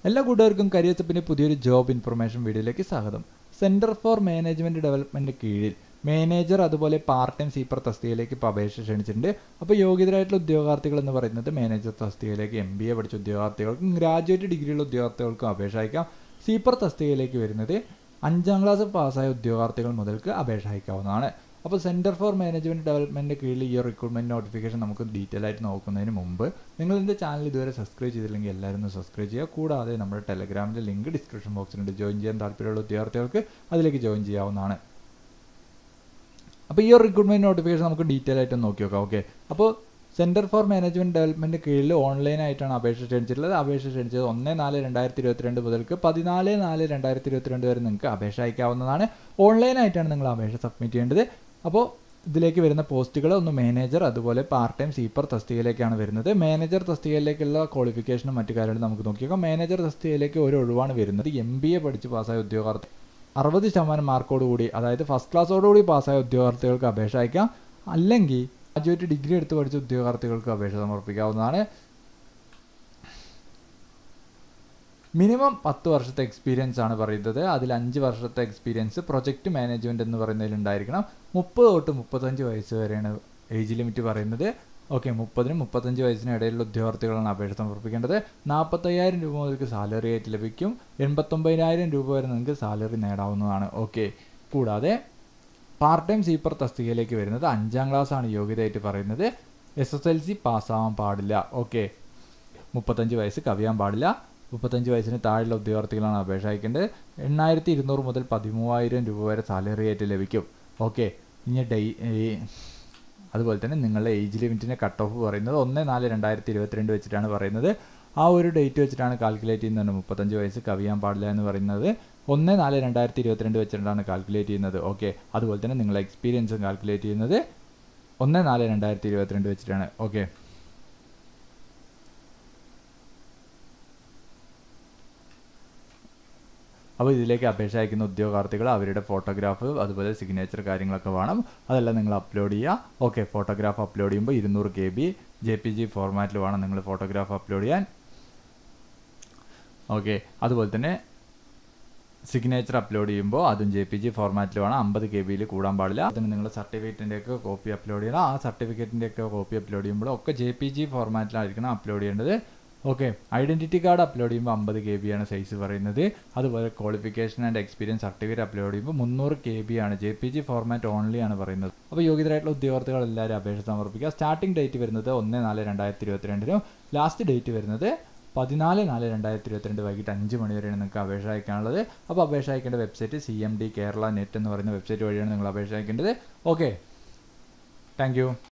എല്ലാ കൂട്ടുകാർക്കും കരിയച്ചപ്പിൻ്റെ പുതിയൊരു ജോബ് ഇൻഫർമേഷൻ വീഡിയോയിലേക്ക് സ്വാഗതം സെൻറ്റർ ഫോർ മാനേജ്മെൻറ്റ് ഡെവലപ്മെൻറ്റ് കീഴിൽ മാനേജർ അതുപോലെ പാർട്ട് ടൈം സീപ്പർ തസ്തികയിലേക്ക് ഇപ്പോൾ അപേക്ഷ ക്ഷണിച്ചിട്ടുണ്ട് അപ്പോൾ യോഗ്യതരായിട്ടുള്ള ഉദ്യോഗാർത്ഥികൾ എന്ന് പറയുന്നത് മാനേജർ തസ്തികയിലേക്ക് എം ബി എ പഠിച്ച ഉദ്യോഗാർത്ഥികൾക്കും ഗ്രാജുവേറ്റ് ഡിഗ്രിയുള്ള ഉദ്യോഗാർത്ഥികൾക്കും അപേക്ഷ അയക്കാം സീപ്പർ തസ്തികയിലേക്ക് വരുന്നത് അഞ്ചാം ക്ലാസ് പാസ്സായ ഉദ്യോഗാർത്ഥികൾ മുതൽക്ക് അപേക്ഷ അയക്കാവുന്നതാണ് അപ്പോൾ സെൻറ്റർ ഫോർ മാനേജ്മെൻറ്റ് ഡെവലപ്മെൻറ്റ് കീഴിൽ ഈ റിക്രൂട്ട്മെൻറ്റ് നോട്ടിഫിക്കേഷൻ നമുക്ക് ഡീറ്റെയിൽ ആയിട്ട് നോക്കുന്നതിന് മുമ്പ് നിങ്ങൾ എൻ്റെ ചാനൽ ഇതുവരെ സബ്സ്ക്രൈബ് ചെയ്തില്ലെങ്കിൽ എല്ലാവരും ഒന്ന് സബ്സ്ക്രൈബ് ചെയ്യുക കൂടാതെ നമ്മുടെ ടെലഗ്രാമിൻ്റെ ലിങ്ക് ഡിസ്ക്രിപ്ഷൻ ബോക്സിലുണ്ട് ജോയിൻ ചെയ്യാൻ താല്പര്യമുള്ള ഉദ്യോഗാർത്ഥികൾക്ക് അതിലേക്ക് ജോയിൻ ചെയ്യാവുന്നതാണ് അപ്പോൾ ഈ ഒരു റിക്രൂട്ട്മെൻറ്റ് നോട്ടിഫിക്കേഷൻ നമുക്ക് ഡീറ്റെയിൽ ആയിട്ട് നോക്കി നോക്കാം ഓക്കെ അപ്പോൾ സെൻറ്റർ ഫോർ മാനേജ്മെൻറ്റ് ഡെവലപ്മെൻറ്റ് കീഴിൽ ഓൺലൈനായിട്ടാണ് അപേക്ഷ ക്ഷണിച്ചിട്ടുള്ളത് അപേക്ഷ ക്ഷണിച്ചത് ഒന്ന് നാല് രണ്ടായിരത്തി ഇരുപത്തിരണ്ട് മുതൽക്ക് പതിനാല് നാല് രണ്ടായിരത്തി ഇരുപത്തിരണ്ട് വരെ നിങ്ങൾക്ക് അപേക്ഷ അയക്കാവുന്നതാണ് ഓൺലൈനായിട്ടാണ് നിങ്ങൾ അപേക്ഷ സബ്മിറ്റ് ചെയ്യേണ്ടത് അപ്പോൾ ഇതിലേക്ക് വരുന്ന പോസ്റ്റുകൾ ഒന്ന് മാനേജർ അതുപോലെ പാർട്ട് ടൈം സീപ്പർ തസ്തികയിലേക്കാണ് വരുന്നത് മാനേജർ തസ്തികയിലേക്കുള്ള ക്വാളിഫിക്കേഷനും മറ്റു കാര്യങ്ങളും നമുക്ക് നോക്കിയേക്കാം മാനേജർ തസ്തികയിലേക്ക് ഒരു ഒഴിവാണ് വരുന്നത് എം ബി എ പഠിച്ച് പാസ്സായ ഉദ്യോഗാർത്ഥി അറുപത് ശതമാനം മാർക്കോട് കൂടി അതായത് ഫസ്റ്റ് ക്ലാസ്സോടുകൂടി പാസ്സായ ഉദ്യോഗാർത്ഥികൾക്ക് അപേക്ഷ അയക്കാം അല്ലെങ്കിൽ ഗ്രാജുവേറ്റ് ഡിഗ്രി എടുത്ത് പഠിച്ച ഉദ്യോഗാർത്ഥികൾക്ക് അപേക്ഷ സമർപ്പിക്കാവുന്നതാണ് മിനിമം പത്ത് വർഷത്തെ എക്സ്പീരിയൻസ് ആണ് പറയുന്നത് അതിൽ അഞ്ച് വർഷത്തെ എക്സ്പീരിയൻസ് പ്രൊജക്റ്റ് മാനേജ്മെൻറ്റ് എന്ന് പറയുന്നതിൽ ഉണ്ടായിരിക്കണം മുപ്പത് തൊട്ട് മുപ്പത്തഞ്ച് വയസ്സ് വരെയാണ് ഏജ് ലിമിറ്റ് പറയുന്നത് ഓക്കെ മുപ്പതിനും മുപ്പത്തഞ്ച് വയസ്സിന് ഇടയിലുള്ള ഉദ്യോഗാർത്ഥികളാണ് അപേക്ഷ സമർപ്പിക്കേണ്ടത് നാൽപ്പത്തയ്യായിരം രൂപ മുതൽക്ക് സാലറി ആയിട്ട് ലഭിക്കും എൺപത്തൊമ്പതിനായിരം രൂപ വരെ നിങ്ങൾക്ക് സാലറി നേടാവുന്നതാണ് ഓക്കെ കൂടാതെ പാർട്ട് ടൈം സീപ്പർ തസ്തികയിലേക്ക് വരുന്നത് അഞ്ചാം ക്ലാസ് ആണ് യോഗ്യതയായിട്ട് പറയുന്നത് എസ് എസ് എൽ സി പാസ്സാവാൻ പാടില്ല ഓക്കെ മുപ്പത്തഞ്ച് വയസ്സ് കവിയാൻ പാടില്ല മുപ്പത്തഞ്ച് വയസ്സിന് താഴെയുള്ള ഉദ്യോഗാർത്ഥികളാണ് അപേക്ഷ അയക്കേണ്ടത് എണ്ണായിരത്തി ഇരുന്നൂറ് മുതൽ പതിമൂവായിരം രൂപ വരെ സാലറി ആയിട്ട് ലഭിക്കും ഓക്കെ ഇനി ഡൈ അതുപോലെ തന്നെ നിങ്ങളുടെ ഏജ് ലിമിറ്റിൻ്റെ കട്ട് ഓഫ് പറയുന്നത് ഒന്ന് നാല് രണ്ടായിരത്തി ഇരുപത്തിരണ്ട് വെച്ചിട്ടാണ് പറയുന്നത് ആ ഒരു ഡേറ്റ് വെച്ചിട്ടാണ് കാൽക്കുലേറ്റ് ചെയ്യുന്നത് മുപ്പത്തഞ്ച് വയസ്സ് കവിയാൻ പാടില്ല എന്ന് പറയുന്നത് ഒന്ന് നാല് രണ്ടായിരത്തി ഇരുപത്തിരണ്ട് വെച്ചിട്ടാണ് കാൽക്കുലേറ്റ് ചെയ്യുന്നത് ഓക്കെ അതുപോലെ തന്നെ നിങ്ങളുടെ എക്സ്പീരിയൻസും കാൽക്കുലേറ്റ് ചെയ്യുന്നത് ഒന്ന് നാല് രണ്ടായിരത്തി ഇരുപത്തിരണ്ട് വെച്ചിട്ടാണ് ഓക്കെ അപ്പോൾ ഇതിലേക്ക് അപേക്ഷ അയക്കുന്ന ഉദ്യോഗാർത്ഥികൾ അവരുടെ ഫോട്ടോഗ്രാഫ് അതുപോലെ സിഗ്നേച്ചർ കാര്യങ്ങളൊക്കെ വേണം അതെല്ലാം നിങ്ങൾ അപ്ലോഡ് ചെയ്യുക ഓക്കെ ഫോട്ടോഗ്രാഫ് അപ്ലോഡ് ചെയ്യുമ്പോൾ ഇരുന്നൂറ് K B J P G ഫോർമാറ്റിൽ വേണം നിങ്ങൾ ഫോട്ടോഗ്രാഫ് അപ്ലോഡ് ചെയ്യാൻ ഓക്കെ അതുപോലെ തന്നെ സിഗ്നേച്ചർ അപ്ലോഡ് ചെയ്യുമ്പോൾ അതും ജെ പി ജി ഫോർമാറ്റിൽ വേണം അമ്പത് കെ ബിയിൽ കൂടാൻ പാടില്ല അതിന് നിങ്ങൾ സർട്ടിഫിക്കറ്റിൻ്റെ ഒക്കെ കോപ്പി അപ്ലോഡ് ചെയ്യണം ആ സർട്ടിഫിക്കറ്റിൻ്റെ ഒക്കെ കോപ്പി അപ്ലോഡ് ചെയ്യുമ്പോൾ ഒക്കെ ജെ പി ജി ഫോർമാറ്റിലായിരിക്കണം അപ്ലോഡ് ചെയ്യേണ്ടത് ഓക്കെ ഐഡൻറ്റിറ്റി കാർഡ് അപ്ലോഡ് ചെയ്യുമ്പോൾ അമ്പത് കെ ബി ആണ് സൈസ് പറയുന്നത് അതുപോലെ qualification and experience certificate upload ചെയ്യുമ്പോൾ മുന്നൂറ് കെ ബി ആണ് J P G format only ആണ് പറയുന്നത് അപ്പോൾ യോഗ്യതരായിട്ടുള്ള ഉദ്യോഗാർത്ഥികൾ എല്ലാവരും അപേക്ഷ സമർപ്പിക്കുക സ്റ്റാർട്ടിംഗ് ഡേറ്റ് വരുന്നത് ഒന്ന് നാല് രണ്ടായിരത്തി ഇരുപത്തിരണ്ടിനും ലാസ്റ്റ് ഡേറ്റ് വരുന്നത് പതിനാല് നാല് രണ്ടായിരത്തി ഇരുപത്തിരണ്ട് വൈകിട്ട് അഞ്ച് മണി വരെയാണ് നിങ്ങൾക്ക് അപേക്ഷ അയക്കാനുള്ളത് അപ്പോൾ അപേക്ഷ അയക്കേണ്ട website C M D Kerala net എന്ന് പറയുന്ന വെബ്സൈറ്റ് വഴിയാണ് നിങ്ങൾ അപേക്ഷ അയക്കേണ്ടത് ഓക്കെ താങ്ക്